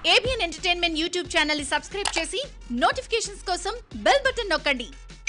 ABN entertainment YouTube channel ని subscribe చేసి notifications కోసం బెల్ బటన్ నొక్కండి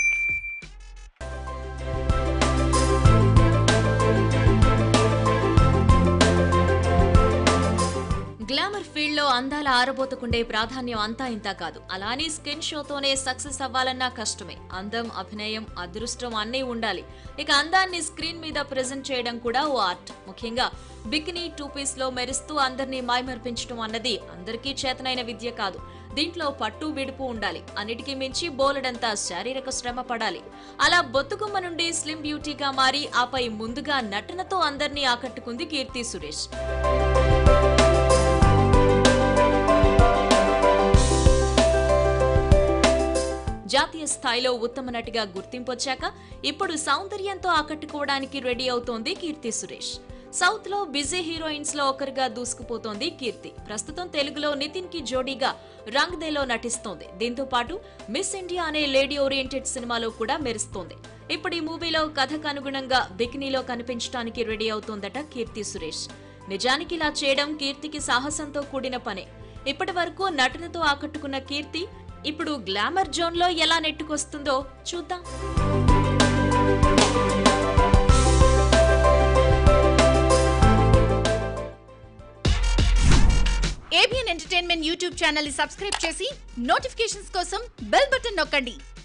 గ్లామర్ ఫీల్డ్ లో అందాల ఆరబోతుకుండే ప్రాధాన్యం అంతా ఇంతా కాదు అలానే స్కిన్ షోతోనే సక్సెస్ అవ్వాలన్నా కష్టమే అందం అభినయం అదృష్టం అన్నీ ఉండాలి ఇక అందాన్ని స్క్రీన్ మీద ప్రెజెంట్ చేయడం కూడా ఓ ఆర్ట్ ముఖ్యంగా బికినీ టూ పీస్ లో మెరుస్తూ అందరినీ మైమర్పించడం అన్నది అందరికీ చేతనైన విద్య కాదు దీంట్లో పట్టు విడుపు ఉండాలి అన్నిటికీ మించి బోలెడంతా శారీరక శ్రమ పడాలి అలా బొత్తుకుమ్మ నుండి స్లిమ్ బ్యూటీగా మారి ఆపై ముందుగా నటనతో అందరినీ ఆకట్టుకుంది కీర్తి సురేష్ జాతీయ స్థాయిలో ఉత్తమ నటిగా గుర్తింపు వచ్చాక ఇప్పుడు సౌందర్యంతో ఆకట్టుకోవడానికి రెడీ అవుతోంది కీర్తి సురేష్ సౌత్ లో బిజీ హీరోయిన్స్ లో ఒకరిగా దూసుకుపోతోంది కీర్తి ప్రస్తుతం తెలుగులో నితిన్ కి జోడీగా రంగ్ దేలో నటిస్తోంది దీంతో పాటు మిస్ ఇండియా అనే లేడీ ఓరియంటెడ్ సినిమాలో కూడా మెరుస్తోంది ఇప్పుడు ఈ మూవీలో కథకు అనుగుణంగా బికినీలో కనిపించడానికి రెడీ అవుతోందట కీర్తి సురేష్ నిజానికి ఇలా చేయడం కీర్తికి సాహసంతో కూడిన పనే ఇప్పటి వరకు నటనతో ఆకట్టుకున్న కీర్తి ఇప్పుడు గ్లామర్ జోన్ లో ఎలా నెట్టుకొస్తుందో చూద్దాం ఏబిఎన్ ఎంటర్టైన్మెంట్ యూట్యూబ్ ఛానల్ ని సబ్స్క్రైబ్ చేసి నోటిఫికేషన్స్ కోసం బెల్ బటన్ నొక్కండి